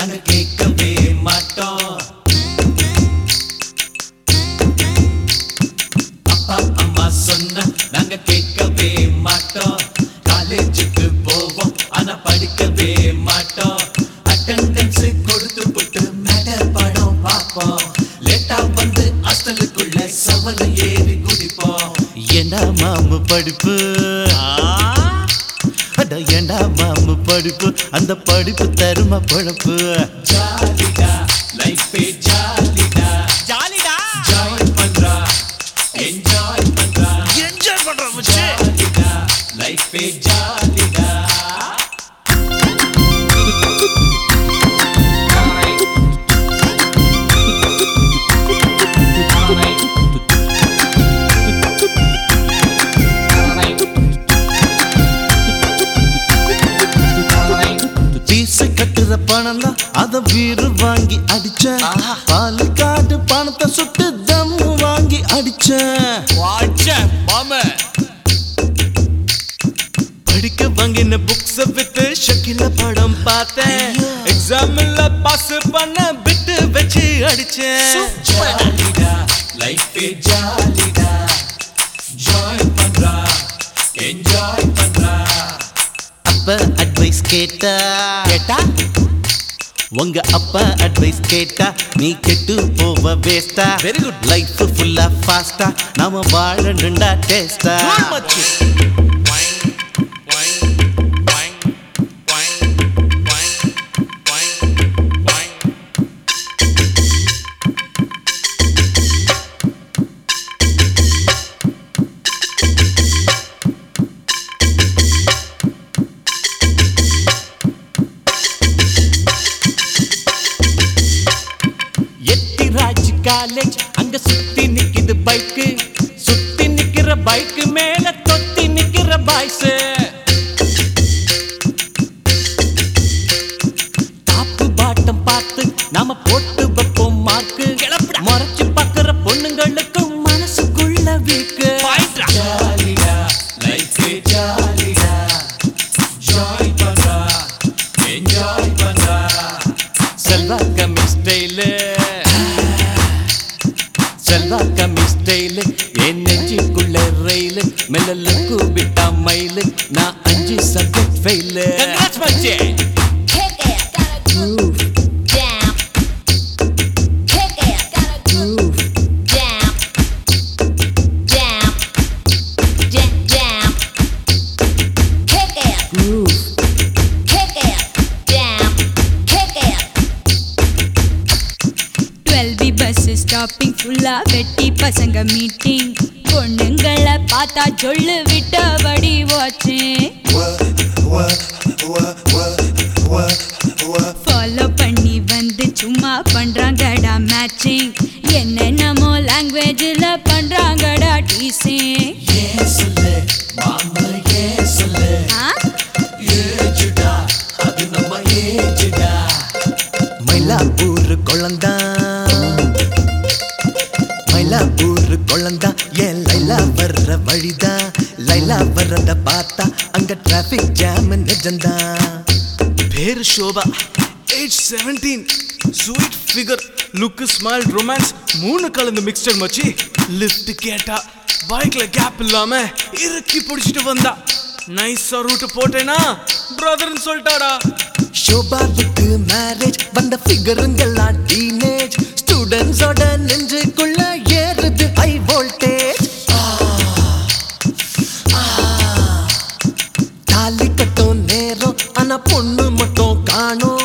நாங்க கேட்கவே மாட்டோம் அப்பா அம்மா சொன்ன நாங்க கேட்கவே மாட்டோம் காலேஜுக்கு போவோம் ஆனா படிக்கவே மாட்டோம் அட்டெண்டன்ஸ் கொடுத்து போட்டு மேட்டர் படம் பார்ப்போம் லேட்டா வந்து ஹாஸ்டலுக்குள்ள சவல ஏறி குதிப்போம் ஏண்டா மாமு படிப்பு அட ஏண்டா மாமு படிப்பு அந்த படிப்பு தரும பொழப்பு ஜாலிடா லைஃபே ஜாலிடா ஜாலிடா ஜாயின் பண்றா என்ஜாய் பண்றா என்ஜாய் பண்றோம் ஜாலிடா லைஃபே ஜாலிடா பீச கட்டுற பணம் தான் அத வீடு வாங்கி அடிச்ச பால் காட்டு பணத்தை சுட்டு தம்மு வாங்கி அடிச்ச படிக்க வாங்கின புக்ஸ் வித்து ஷக்கில படம் பார்த்தேன் எக்ஸாம்ல பாஸ் பண்ண பிட்டு வச்சு அடிச்சேன் ஜாலிடா லைஃபே ஜாலிடா ஜாயின் பண்றா என்ஜாய் பண்றா அப்ப அட்வைஸ் கேட்டா கேட்டா உங்க அப்பா அட்வைஸ் கேட்டா நீ கெட்டு போவ வேஸ்டா வெரி குட் லைஃப் ஃபுல்லா ஃபாஸ்டா நாம வாழணுண்டா டேஸ்டா எட்டிராஜ் காலேஜ் அங்க சுத்தி நிக்குது பைக்கு சுத்தி நிக்கிற பைக்கு மேல தொத்தி நிக்கிற பாய்ஸ் டாப்பு பாட்டம் பார்த்து நாம போட்டு வைப்போம் மார்க்கு முறைச்சு பாக்குற பொண்ணுங்களுக்கும் மனசுக்குள்ள வீக்கு ஜாலிடா லைஃபே ஜாலிடா ஜாயின் பண்றா என்ஜாய் பண்றா செல்வா கம்மி ஸ்டைலு செல்வா கம்மி ஸ்டைலு என் நெஞ்சுக்குள்ள ரயிலு மெல்லலுக்கு விட்டா மயிலு நான் அஞ்சு subject fail Kick it, gotta groove down. Kick it, gotta groove down. Down. Jam, jam. Kick it, groove. Kick it, down. Kick it. Twelve B bus stopping ஃபுல்லா வெட்டி பசங்க மீட்டிங் பொண்ணுங்களை பார்த்தா சொல்லு விட்டபடி வாட்சிங் ஃபாலோ பண்ணி வந்து சும்மா பண்றாங்கடா மேட்சிங் என்னென்னமோ லாங்குவேஜில் பண்றாங்கடா டீசிங் ஏன் சொல்லு மாமா ஏன் சொல்லு ஏஜுடா அது நம்ம ஏஜுடா மயிலாப்பூர் குழந்தா மயிலாப்பூர் குழந்தா ஏன் லைலா வர்ற வழிதா லைலா வர்றத பார்த்தா அங்க டிராபிக் ஜாம் நிஜந்தா பேரு Shoba age seventeen sweet figure look smile romance மூணு கலந்து மிக்சர் மச்சி லிஃப்ட் கேட்டா பைக்ல கேப் இல்லாம இறுக்கி பிடிச்சிட்டு வந்தா நைஸா ரூட் போட்டேனா பிரதர்னு சொல்லிட்டாடா ஷோபாவுக்கு மேரேஜ் வந்த ஃபிகருங்கெல்லாம் டீனேஜ் ஸ்டூடெண்ட்ஸோட நெஞ்சுக்குள்ள ஏறுது ஹை வோல்டேஜ் தாலி கட்டும் நேரம் ஆனா பொண்ணு மட்டும் காணோம்